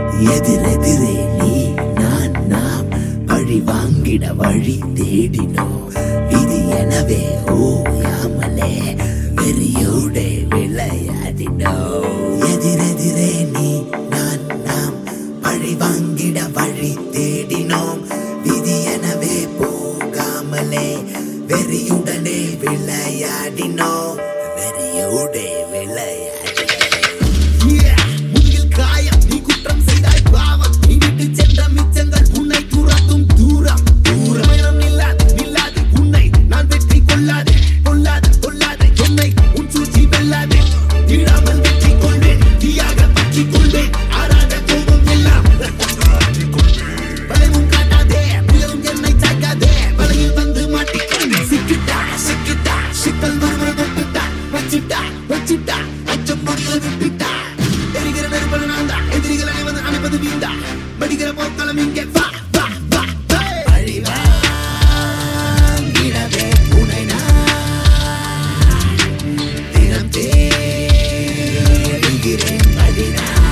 எதிரெதிரே நீ நான் நாம் பழி வாங்கிட வழி தேடினோம் விதி எனவே ஓயாமலே வெறியோட விளையாடினோம் எதிரெதிரே நீ நான் நாம் பழி வாங்கிட வழி தேடினோம் விதி எனவே போகாமலே வெறியுடனே விளையாடினோம் வெறியோட விளையாடினோம் முதுகில் காயம் நீ குற்றம் செய்தாய் பாவம் நீ விட்டு சென்ற மிச்சங்கள் உன்னை துரத்தும் தூரம் தூரம் பயணம் நில்லாது நில்லாது உன்னை நான் வெற்றி கொள்ளாதே கொள்ளாத கொள்ளாத என்னை உன் சூழ்ச்சி வெல்லாதே தீடாமல் வெற்றி கொள்வேன் தீயாக பற்றி கொள்வேன் ஆறாத கோபம் எல்லாம் வளைவும் காட்டாதே புயலும் என்னை சாய்க்காதே வலையில் வந்து மாட்டிக்கொண்டு சிக்கிட்டா சிக்கிட்டா சிக்கல் மறுமுறை தொட்டுட்டா வச்சிட்டா வச்சிட்டா அச்சம் பொடியில் விட்டுட்டா எரிகிற நெருப்பல நான் தான் எதிரிகள் அனைவது அணைப்பது வீண்டா மடிக்கிற போக்களம் இங்கே வா வா வா hey! அழிவாங்கிடவே உனை நான் தினம் தேடுகிறேன் அழிவான்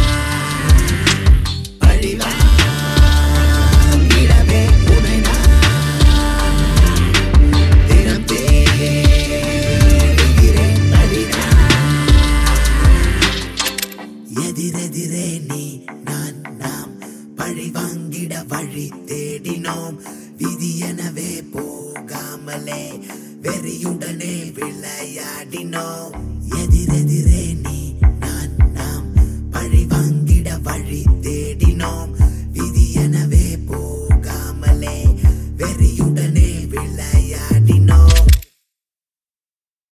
அழிவாங்கிடவே உனை நான் தினம் தேடுகிறேன் அழிவான் எதிரெதிரே நீ நான் நாம் பழி வாங்கிட வழி தேடினோம் விதி எனவே போகாமலே வெறியுடனே விளையாடினோம் எதிரெதிரே நீ